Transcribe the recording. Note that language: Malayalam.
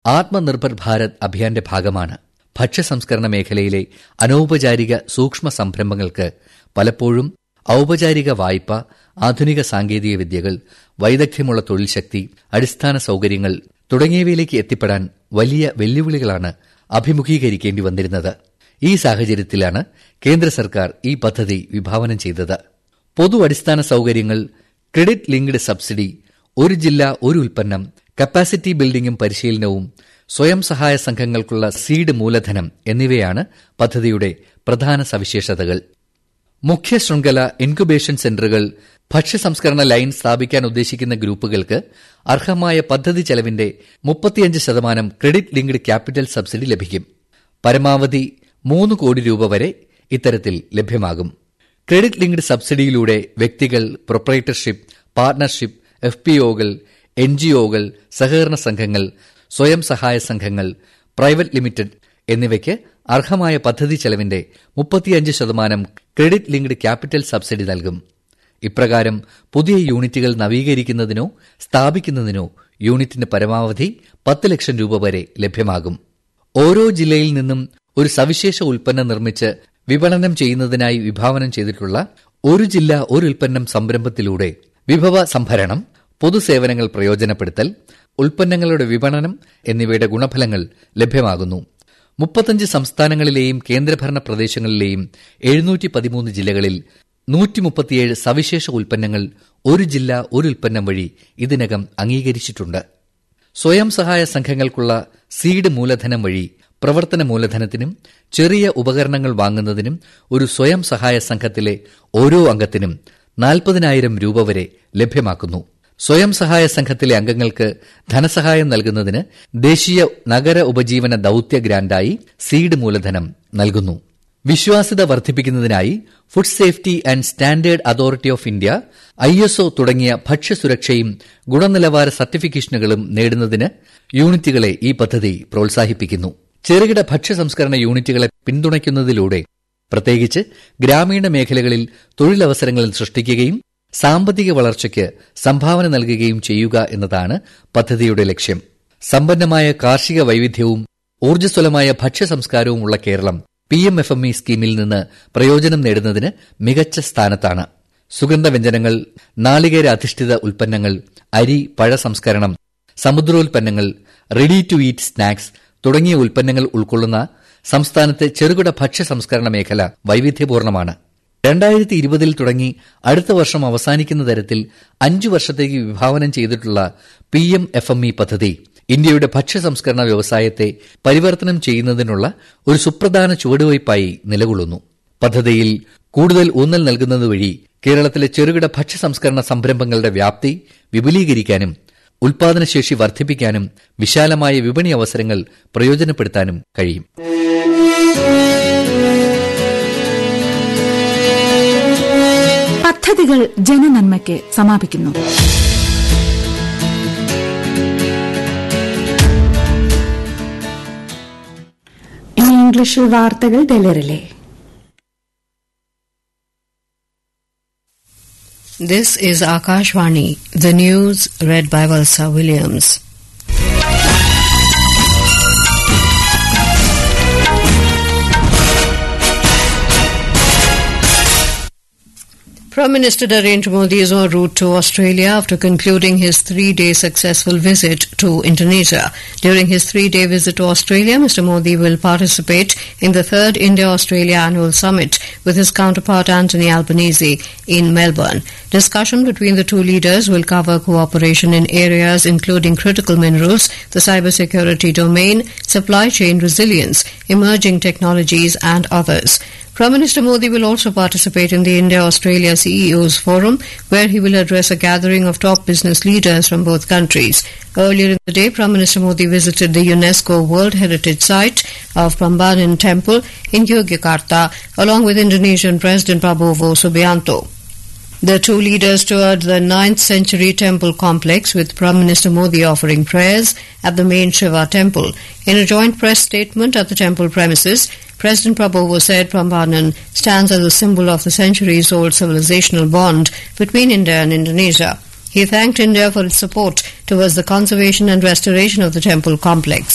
ആത്മനിർഭർ ഭാരത് അഭിയാന്റെ ഭാഗമാണ് ഭക്ഷ്യസംസ്കരണ മേഖലയിലെ അനൌപചാരിക സൂക്ഷ്മ സംരംഭങ്ങൾക്ക് പലപ്പോഴും ഔപചാരിക വായ്പ ആധുനിക സാങ്കേതിക വിദ്യകൾ വൈദഗ്ധ്യമുള്ള തൊഴിൽ ശക്തി അടിസ്ഥാന സൌകര്യങ്ങൾ തുടങ്ങിയവയിലേക്ക് എത്തിപ്പെടാൻ വലിയ വെല്ലുവിളികളാണ് അഭിമുഖീകരിക്കേണ്ടി വന്നിരുന്നത് ഈ സാഹചര്യത്തിലാണ് കേന്ദ്ര സർക്കാർ ഈ പദ്ധതി വിഭാവനം ചെയ്തത് പൊതു അടിസ്ഥാന സൌകര്യങ്ങൾ ക്രെഡിറ്റ് ലിങ്ക്ഡ് സബ്സിഡി ഒരു ജില്ല ഒരു ഉൽപ്പന്നം കപ്പാസിറ്റി ബിൽഡിംഗും പരിശീലനവും സ്വയം സഹായ സംഘങ്ങൾക്കുള്ള സീഡ് മൂലധനം എന്നിവയാണ് പദ്ധതിയുടെ പ്രധാന സവിശേഷതകൾ മുഖ്യ ശൃംഖല ഇൻക്യുബേഷൻ സെന്ററുകൾ ഭക്ഷ്യസംസ്കരണ ലൈൻ സ്ഥാപിക്കാൻ ഉദ്ദേശിക്കുന്ന ഗ്രൂപ്പുകൾക്ക് അർഹമായ പദ്ധതി ചെലവിന്റെ മുപ്പത്തിയഞ്ച് ശതമാനം ക്രെഡിറ്റ് ലിങ്ക്ഡ് ക്യാപിറ്റൽ സബ്സിഡി ലഭിക്കും പരമാവധി മൂന്ന് കോടി രൂപ വരെ ഇത്തരത്തിൽ ലഭ്യമാകും ക്രെഡിറ്റ് ലിങ്ക്ഡ് സബ്സിഡിയിലൂടെ വ്യക്തികൾ പ്രൊപ്പറേറ്റർഷിപ്പ് പാർട്ണർഷിപ്പ് എഫ് പി ഒകൾ എൻ ജി ഒകൾ സഹകരണ സംഘങ്ങൾ സ്വയം സഹായ സംഘങ്ങൾ പ്രൈവറ്റ് ലിമിറ്റഡ് എന്നിവയ്ക്ക് അർഹമായ പദ്ധതി ചെലവിന്റെ മുപ്പത്തിയഞ്ച് ശതമാനം ക്രെഡിറ്റ് ലിങ്ക്ഡ് ക്യാപിറ്റൽ സബ്സിഡി നൽകും ഇപ്രകാരം പുതിയ യൂണിറ്റുകൾ നവീകരിക്കുന്നതിനോ സ്ഥാപിക്കുന്നതിനോ യൂണിറ്റിന് പരമാവധി പത്ത് ലക്ഷം രൂപ വരെ ലഭ്യമാകും ഓരോ ജില്ലയിൽ നിന്നും ഒരു സവിശേഷ ഉൽപ്പന്നം നിർമ്മിച്ച് വിപണനം ചെയ്യുന്നതിനായി വിഭാവനം ചെയ്തിട്ടുള്ള ഒരു ജില്ല ഒരു ഉൽപ്പന്നം സംരംഭത്തിലൂടെ വിഭവ സംഭരണം പൊതുസേവനങ്ങൾ പ്രയോജനപ്പെടുത്തൽ ഉൽപ്പന്നങ്ങളുടെ വിപണനം എന്നിവയുടെ ഗുണഫലങ്ങൾ ലഭ്യമാകുന്നു മുപ്പത്തഞ്ച് സംസ്ഥാനങ്ങളിലെയും കേന്ദ്രഭരണ പ്രദേശങ്ങളിലെയും എഴുന്നൂറ്റി പതിമൂന്ന് ജില്ലകളിൽ നൂറ്റി മുപ്പത്തിയേഴ് സവിശേഷ ഉൽപ്പന്നങ്ങൾ ഒരു ജില്ല ഒരു ഉൽപ്പന്നം വഴി ഇതിനകം അംഗീകരിച്ചിട്ടുണ്ട് സ്വയം സഹായ സംഘങ്ങൾക്കുള്ള സീഡ് മൂലധനം വഴി പ്രവർത്തന മൂലധനത്തിനും ചെറിയ ഉപകരണങ്ങൾ വാങ്ങുന്നതിനും ഒരു സ്വയം സഹായ സംഘത്തിലെ ഓരോ അംഗത്തിനും നാൽപ്പതിനായിരം രൂപ വരെ ലഭ്യമാക്കുന്നു സ്വയം സഹായ സംഘത്തിലെ അംഗങ്ങൾക്ക് ധനസഹായം നൽകുന്നതിന് ദേശീയ നഗര ഉപജീവന ദൌത്യ ഗ്രാന്റായി സീഡ് മൂലധനം നൽകുന്നു വിശ്വാസ്യത വർദ്ധിപ്പിക്കുന്നതിനായി food safety and standard authority of India I S O തുടങ്ങിയ ഭക്ഷ്യസുരക്ഷയും ഗുണനിലവാര സർട്ടിഫിക്കേഷനുകളും നേടുന്നതിന് യൂണിറ്റുകളെ ഈ പദ്ധതി പ്രോത്സാഹിപ്പിക്കുന്നു ചെറുകിട ഭക്ഷ്യസംസ്കരണ യൂണിറ്റുകളെ പിന്തുണയ്ക്കുന്നതിലൂടെ പ്രത്യേകിച്ച് ഗ്രാമീണ മേഖലകളിൽ തൊഴിലവസരങ്ങൾ സൃഷ്ടിക്കുകയും സാമ്പത്തിക വളർച്ചയ്ക്ക് സംഭാവന നൽകുകയും ചെയ്യുക എന്നതാണ് പദ്ധതിയുടെ ലക്ഷ്യം സമ്പന്നമായ കാർഷിക വൈവിധ്യവും ഊർജ്ജസ്വലമായ ഭക്ഷ്യസംസ്കാരവും ഉള്ള Keralam P M F M E സ്കീമിൽ നിന്ന് പ്രയോജനം നേടുന്നതിന് മികച്ച സ്ഥാനത്താണ് സുഗന്ധവ്യഞ്ജനങ്ങൾ നാളികേര അധിഷ്ഠിത ഉൽപ്പന്നങ്ങൾ അരി പഴ സംസ്കരണം സമുദ്രോൽപ്പന്നങ്ങൾ റെഡി ടു ഈറ്റ് സ്നാക്സ് തുടങ്ങിയ ഉൽപ്പന്നങ്ങൾ ഉൾക്കൊള്ളുന്ന സംസ്ഥാനത്തെ ചെറുകിട ഭക്ഷ്യ സംസ്കരണ മേഖല വൈവിധ്യപൂർണ്ണമാണ് രണ്ടായിരത്തി ഇരുപതിൽ തുടങ്ങി അടുത്ത വർഷം അവസാനിക്കുന്ന തരത്തിൽ അഞ്ചു വർഷത്തേക്ക് വിഭാവനം ചെയ്തിട്ടുള്ള P M F M E പദ്ധതി ഇന്ത്യയുടെ ഭക്ഷ്യ സംസ്കരണ വ്യവസായത്തെ പരിവർത്തനം ചെയ്യുന്നതിനുള്ള ഒരു സുപ്രധാന ചുവടുവയ്പായി നിലകൊള്ളുന്നു പദ്ധതിയിൽ കൂടുതൽ ഊന്നൽ നൽകുന്നത് വഴി കേരളത്തിലെ ചെറുകിട ഭക്ഷ്യ സംസ്കരണ സംരംഭങ്ങളുടെ വ്യാപ്തി വിപുലീകരിക്കാനും ഉൽപാദനശേഷി വർദ്ധിപ്പിക്കാനും വിശാലമായ വിപണി അവസരങ്ങൾ പ്രയോജനപ്പെടുത്താനും കഴിയും പദ്ധതികൾ ജനനന്മയ്ക്ക് സമാപിക്കുന്നു ഇനി ഇംഗ്ലീഷിൽ വാർത്തകൾ ഡൽഹിയിലെ This is Akashvani, the news read by Valsa Williams. Prime Minister Narendra Modi is en route to Australia after concluding his three-day successful visit to Indonesia. During his three-day visit to Australia, Mr. Modi will participate in the third India-Australia annual summit with his counterpart Anthony Albanese in Melbourne. Discussion between the two leaders will cover cooperation in areas including critical minerals, the cybersecurity domain, supply chain resilience, emerging technologies and others. Prime Minister Modi will also participate in the India-Australia CEOs Forum, where he will address a gathering of top business leaders from both countries. Earlier in the day, Prime Minister Modi visited the UNESCO World Heritage Site of Prambanan Temple in Yogyakarta, along with Indonesian President Prabowo Subianto. The two leaders toured the 9th century temple complex with Prime Minister Modi offering prayers at the main Shiva temple. In a joint press statement at the temple premises, President Prabowo said Prambanan stands as a symbol of the centuries old civilizational bond between India and Indonesia. He thanked India for its support towards the conservation and restoration of the temple complex.